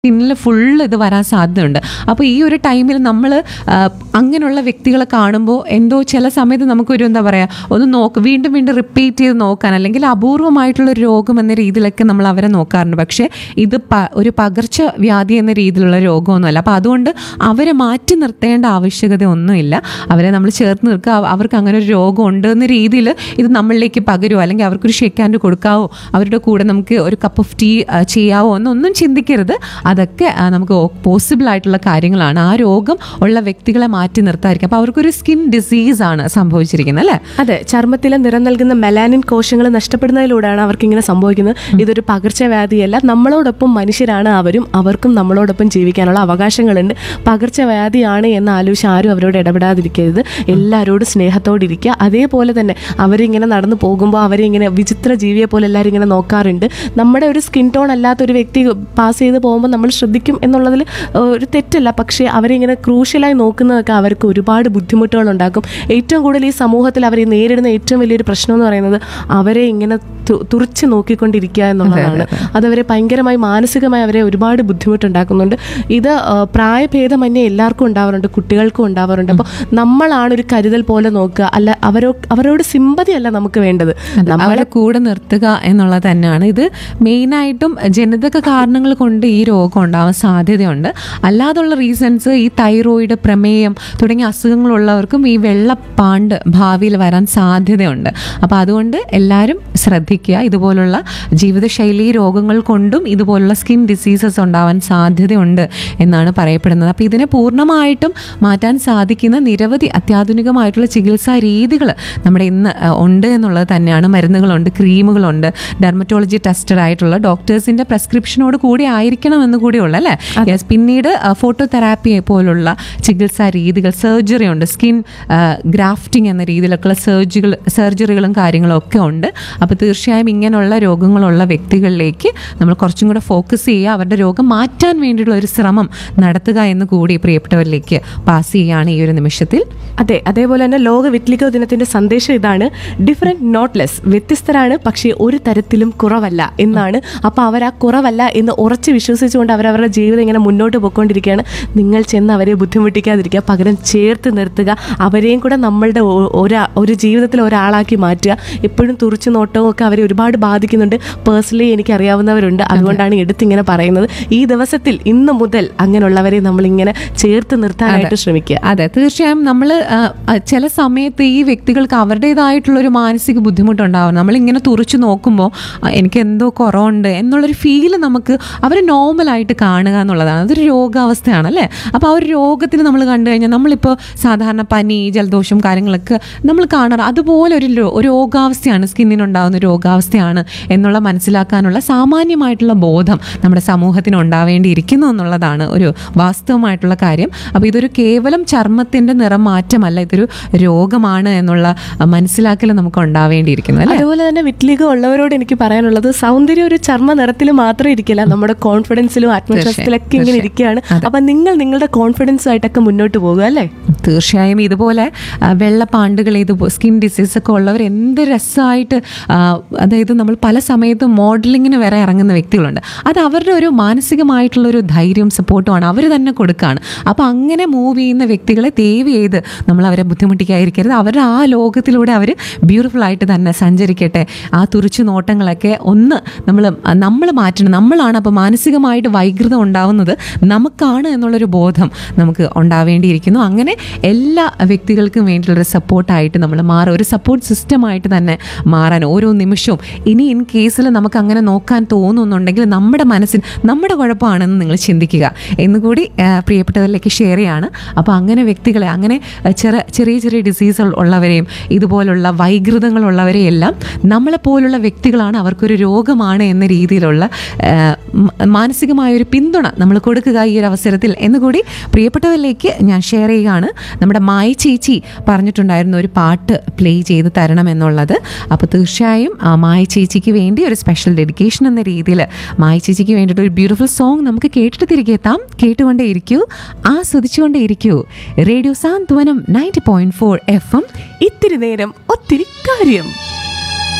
സ്കിന്നിൽ ഫുള്ള് ഇത് വരാൻ സാധ്യതയുണ്ട് അപ്പോൾ ഈ ഒരു ടൈമിൽ നമ്മൾ അങ്ങനെയുള്ള വ്യക്തികളെ കാണുമ്പോൾ എന്തോ ചില സമയത്ത് നമുക്കൊരു എന്താ പറയുക ഒന്ന് നോക്ക് വീണ്ടും വീണ്ടും റിപ്പീറ്റ് ചെയ്ത് നോക്കാൻ അല്ലെങ്കിൽ അപൂർവമായിട്ടുള്ള ഒരു രോഗം എന്ന രീതിയിലൊക്കെ നമ്മൾ അവരെ നോക്കാറുണ്ട് പക്ഷേ ഇത് പ ഒരു പകർച്ച വ്യാധി എന്ന രീതിയിലുള്ള രോഗമൊന്നുമല്ല അപ്പോൾ അതുകൊണ്ട് അവരെ മാറ്റി നിർത്തേണ്ട ആവശ്യകത ഒന്നുമില്ല അവരെ നമ്മൾ ചേർത്ത് നിൽക്കുക അവ- അവർക്ക് അങ്ങനെ ഒരു രോഗം ഉണ്ട് എന്ന രീതിയിൽ ഇത് നമ്മളിലേക്ക് പകരുമോ അല്ലെങ്കിൽ അവർക്കൊരു ഷേക്ക് ഹാൻഡ് കൊടുക്കാവോ അവരുടെ കൂടെ നമുക്ക് ഒരു കപ്പ് ഓഫ് ടീ ചെയ്യാവോ എന്നൊന്നും ചിന്തിക്കരുത് അതൊക്കെ ആ, നമുക്ക് പോസിബിൾ ആയിട്ടുള്ള കാര്യങ്ങളാണ് ആ രോഗം ഉള്ള വ്യക്തികളെ മാറ്റി നിർത്താതിരിക്കും അപ്പോൾ അവർക്കൊരു സ്കിൻ ഡിസീസ് ആണ് സംഭവിച്ചിരിക്കുന്നത് അല്ലേ അതെ ചർമ്മത്തിലെ നിറം നൽകുന്ന മെലാനിൻ കോശങ്ങൾ നഷ്ടപ്പെടുന്നതിലൂടെയാണ് അവർക്ക് ഇങ്ങനെ സംഭവിക്കുന്നത് ഇതൊരു പകർച്ചവ്യാധിയല്ല നമ്മളോടൊപ്പം മനുഷ്യരാണ് അവരും അവർക്കും നമ്മളോടൊപ്പം ജീവിക്കാനുള്ള അവകാശങ്ങളുണ്ട് പകർച്ചവ്യാധിയാണ് എന്ന് ആലോചിച്ച് ആരും അവരോട് ഇടപെടാതിരിക്കരുത് എല്ലാവരോടും സ്നേഹത്തോടിരിക്കുക അതേപോലെ തന്നെ അവരിങ്ങനെ നടന്നു പോകുമ്പോൾ അവരെ ഇങ്ങനെ വിചിത്ര ജീവിയെ പോലെ എല്ലാവരും ഇങ്ങനെ നോക്കാറുണ്ട് നമ്മുടെ ഒരു സ്കിൻ ടോൺ അല്ലാത്ത ഒരു വ്യക്തി പാസ് ചെയ്ത് പോകുമ്പോൾ നമ്മൾ ശ്രദ്ധിക്കും എന്നുള്ളതിൽ ഏഹ്, ഒരു തെറ്റല്ല പക്ഷേ അവരെ ഇങ്ങനെ ക്രൂഷ്യലായി നോക്കുന്നതൊക്കെ അവർക്ക് ഒരുപാട് ബുദ്ധിമുട്ടുകൾ ഉണ്ടാക്കും ഏറ്റവും കൂടുതൽ ഈ സമൂഹത്തിൽ അവർ നേരിടുന്ന ഏറ്റവും വലിയൊരു പ്രശ്നം എന്ന് പറയുന്നത് അവരെ ഇങ്ങനെ തു- തുറിച്ച് നോക്കിക്കൊണ്ടിരിക്കുക എന്നുള്ളതാണ് അതവരെ ഭയങ്കരമായി മാനസികമായി അവരെ ഒരുപാട് ബുദ്ധിമുട്ടുണ്ടാക്കുന്നുണ്ട് ഇത് ആ, പ്രായഭേദമന്യേ എല്ലാവർക്കും ഉണ്ടാവാറുണ്ട് കുട്ടികൾക്കും ഉണ്ടാവാറുണ്ട് അപ്പോൾ നമ്മളാണ് ഒരു കരുതൽ പോലെ നോക്കുക അല്ല അവരോ അവരോട് സിമ്പതി അല്ല നമുക്ക് വേണ്ടത് നമ്മളെ അവരെ കൂടെ നിർത്തുക എന്നുള്ളത് തന്നെയാണ് ഇത് മെയിനായിട്ടും ജനിതക കാരണങ്ങൾ കൊണ്ട് ഈ രോഗം ഉണ്ടാവാൻ സാധ്യതയുണ്ട് അല്ലാതുള്ള റീസൺസ് ഈ തൈറോയിഡ് പ്രമേയം തുടങ്ങിയ അസുഖങ്ങളുള്ളവർക്കും ഈ വെള്ളപ്പാണ്ട് ഭാവിയിൽ വരാൻ സാധ്യതയുണ്ട് അപ്പോൾ അതുകൊണ്ട് എല്ലാവരും ശ്രദ്ധിക്കുക ഇതുപോലുള്ള ജീവിതശൈലി രോഗങ്ങൾ കൊണ്ടും ഇതുപോലുള്ള സ്കിൻ ഡിസീസസ് ഉണ്ടാവാൻ സാധ്യതയുണ്ട് എന്നാണ് പറയപ്പെടുന്നത് അപ്പോൾ ഇതിനെ പൂർണ്ണമായിട്ടും മാറ്റാൻ സാധിക്കുന്ന നിരവധി അത്യാധുനികമായിട്ടുള്ള ചികിത്സാ രീതികൾ നമ്മുടെ ഇന്ന് അഹ്, ഉണ്ട് എന്നുള്ളത് തന്നെയാണ് മരുന്നുകളുണ്ട് ക്രീമുകളുണ്ട് ഡെർമറ്റോളജി ടെസ്റ്റഡ് ആയിട്ടുള്ള ഡോക്ടേഴ്സിന്റെ പ്രെസ്ക്രിപ്ഷനോട് കൂടി ആയിരിക്കണം എന്ന് കൂടിയുള്ള അല്ലേ യെസ് പിന്നീട് ഫോട്ടോ തെറാപ്പി പോലുള്ള ചികിത്സാ രീതികൾ സർജറി ഉണ്ട് സ്കിൻ ഗ്രാഫ്റ്റിംഗ് എന്ന രീതിയിലൊക്കെയുള്ള സർജികൾ സർജറികളും കാര്യങ്ങളും ഒക്കെ ഉണ്ട് അപ്പോൾ തീർച്ചയായും ഇങ്ങനെയുള്ള രോഗങ്ങളുള്ള വ്യക്തികളിലേക്ക് നമ്മൾ കുറച്ചും കൂടെ ഫോക്കസ് ചെയ്യുക അവരുടെ രോഗം മാറ്റാൻ വേണ്ടിയിട്ടുള്ള ഒരു ശ്രമം നടത്തുക എന്ന് കൂടി പ്രിയപ്പെട്ടവരിലേക്ക് പാസ് ചെയ്യുകയാണ് ഈ ഒരു നിമിഷത്തിൽ അതെ അതേപോലെ തന്നെ ലോക വിറ്റ്ലിഗോ ദിനത്തിന്റെ സന്ദേശം ഇതാണ് ഡിഫറെന്റ് നോട്ട് ലെസ് വ്യത്യസ്തരാണ് പക്ഷേ ഒരു തരത്തിലും കുറവല്ല എന്നാണ് അപ്പോൾ അവർ ആ കുറവല്ല എന്ന് ഉറച്ച് വിശ്വസിച്ചുകൊണ്ട് അവരവരുടെ ജീവിതം ഇങ്ങനെ മുന്നോട്ട് പോയിക്കൊണ്ടിരിക്കുകയാണ് നിങ്ങൾ ചെന്ന് അവരെ ബുദ്ധിമുട്ടിക്കാതിരിക്കുക പകരം ചേർത്ത് നിർത്തുക അവരെയും കൂടെ നമ്മളുടെ ഒ- ഒരാ ഒരു ജീവിതത്തിൽ ഒരാളാക്കി മാറ്റുക എപ്പോഴും തുറിച്ചു നോട്ടവും ഒക്കെ അവരെ ഒരുപാട് ബാധിക്കുന്നുണ്ട് പേഴ്സണലി എനിക്ക് അറിയാവുന്നവരുണ്ട് അതുകൊണ്ടാണ് എടുത്തിങ്ങനെ പറയുന്നത് ഈ ദിവസത്തിൽ ഇന്ന് മുതൽ അങ്ങനെയുള്ളവരെ നമ്മളിങ്ങനെ ചേർത്ത് നിർത്താനായിട്ട് ശ്രമിക്കുക അതെ തീർച്ചയായും നമ്മൾ ചില സമയത്ത് ഈ വ്യക്തികൾക്ക് അവരുടേതായിട്ടുള്ള ഒരു മാനസിക ബുദ്ധിമുട്ടുണ്ടാവും നമ്മളിങ്ങനെ തുറച്ചു നോക്കുമ്പോൾ ആ, എനിക്ക് എന്തോ കുറവുണ്ട് എന്നുള്ളൊരു ഫീല് നമുക്ക് അവർ നോർമലായിട്ട് കാണുക എന്നുള്ളതാണ് അതൊരു രോഗാവസ്ഥയാണ് അല്ലേ അപ്പോൾ ആ ഒരു രോഗത്തിൽ നമ്മൾ കണ്ടു കഴിഞ്ഞാൽ നമ്മളിപ്പോൾ സാധാരണ പനി ജലദോഷം കാര്യങ്ങളൊക്കെ നമ്മൾ കാണാറ് അതുപോലെ ഒരു രോ- ഒരു രോഗാവസ്ഥയാണ് സ്കിന്നിനുണ്ടാകുന്ന ഒരു രോഗാവസ്ഥയാണ് എന്നുള്ള മനസ്സിലാക്കാനുള്ള സാമാന്യമായിട്ടുള്ള ബോധം നമ്മുടെ സമൂഹത്തിന് ഉണ്ടാവേണ്ടിയിരിക്കുന്നു എന്നുള്ളതാണ് ഒരു വാസ്തവമായിട്ടുള്ള കാര്യം അപ്പോൾ ഇതൊരു കേവലം ചർമ്മത്തിൻ്റെ നിറം മാറ്റമല്ല ഇതൊരു രോഗമാണ് എന്നുള്ള അഹ്, മനസ്സിലാക്കൽ നമുക്ക് ഉണ്ടാവേണ്ടിയിരിക്കുന്നു അല്ലേ അതുപോലെ തന്നെ വിറ്റ്ലിഗോ ഉള്ളവരോട് എനിക്ക് പറയാനുള്ളത് സൗന്ദര്യം ഒരു ചർമ്മ നിറത്തിൽ മാത്രം ഇരിക്കില്ല നമ്മുടെ കോൺഫിഡൻസിലും ആത്മവിശ്വാസത്തിലൊക്കെ ഇങ്ങനെ ഇരിക്കുകയാണ് അപ്പൊ നിങ്ങൾ നിങ്ങളുടെ കോൺഫിഡൻസും ആയിട്ടൊക്കെ മുന്നോട്ട് പോകുക അല്ലേ തീർച്ചയായും ഇതുപോലെ ആ, വെള്ളപ്പാണ്ടുകൾ ഇത് സ്കിൻ ഡിസീസ് ഒക്കെ ഉള്ളവർ എന്ത് രസമായിട്ട് ആ, അതായത് നമ്മൾ പല സമയത്തും മോഡലിങ്ങിന് വരെ ഇറങ്ങുന്ന വ്യക്തികളുണ്ട് അത് അവരുടെ ഒരു മാനസികമായിട്ടുള്ള ഒരു ധൈര്യവും സപ്പോർട്ടുമാണ് അവർ തന്നെ കൊടുക്കുകയാണ് അപ്പോൾ അങ്ങനെ മൂവ് ചെയ്യുന്ന വ്യക്തികളെ ദയവ് ചെയ്ത് നമ്മൾ അവരെ ബുദ്ധിമുട്ടിക്കാതിരിക്കരുത് അവരുടെ ആ ലോകത്തിലൂടെ അവർ ബ്യൂട്ടിഫുൾ ആയിട്ട് തന്നെ സഞ്ചരിക്കട്ടെ ആ തുറിച്ചു നോട്ടങ്ങളൊക്കെ ഒന്ന് നമ്മൾ നമ്മൾ മാറ്റണം നമ്മളാണ് അപ്പോൾ മാനസികമായിട്ട് വൈകൃതം ഉണ്ടാവുന്നത് നമുക്കാണ് എന്നുള്ളൊരു ബോധം നമുക്ക് ഉണ്ടാവേണ്ടിയിരിക്കുന്നു അങ്ങനെ എല്ലാ വ്യക്തികൾക്കും വേണ്ടിയുള്ളൊരു സപ്പോർട്ടായിട്ട് നമ്മൾ മാറുക ഒരു സപ്പോർട്ട് സിസ്റ്റമായിട്ട് തന്നെ മാറാൻ ഓരോ നിമിഷവും ഇനി ഇൻ കേസിൽ നമുക്ക് അങ്ങനെ നോക്കാൻ തോന്നുന്നുണ്ടെങ്കിൽ നമ്മുടെ മനസ്സിൽ നമ്മുടെ കുഴപ്പമാണെന്ന് നിങ്ങൾ ചിന്തിക്കുക എന്നുകൂടി ആ, പ്രിയപ്പെട്ടവരിലേക്ക് ഷെയർ ചെയ്യാണ് അപ്പോൾ അങ്ങനെ വ്യക്തികളെ അങ്ങനെ ആ, ചെറിയ ചെറിയ ചെറിയ ഡിസീസ് ഉള്ളവരെയും ഇതുപോലുള്ള വൈകൃതങ്ങളുള്ളവരെയും എല്ലാം നമ്മളെപ്പോലുള്ള വ്യക്തികളാണ് അവർക്കൊരു രോഗമാണ് എന്ന രീതിയിലുള്ള ആ, മ- മാനസികമായ ഒരു പിന്തുണ നമ്മൾ കൊടുക്കുക ഈ ഒരു അവസരത്തിൽ എന്നുകൂടി പ്രിയപ്പെട്ടവരിലേക്ക് ഞാൻ ഷെയർ ചെയ്യുകയാണ് നമ്മുടെ മായ ചേച്ചി പറഞ്ഞിട്ടുണ്ടായിരുന്നു ഒരു പാട്ട് പ്ലേ ചെയ്ത് തരണം എന്നുള്ളത് അപ്പോൾ തീർച്ചയായും ആ മായ ചേച്ചിക്ക് വേണ്ടി ഒരു സ്പെഷ്യൽ ഡെഡിക്കേഷൻ എന്ന രീതിയിൽ മായ ചേച്ചിക്ക് വേണ്ടിയിട്ട് ഒരു ബ്യൂട്ടിഫുൾ സോങ് നമുക്ക് കേട്ടിട്ട് തിരികെ എത്താം കേട്ടുകൊണ്ടേ ഇരിക്കൂ ആസ്വദിച്ചുകൊണ്ടേ ഇരിക്കൂ radio Santhwanam ninety point four F M ഇത്തിരി നേരം ഒത്തിരി കാര്യം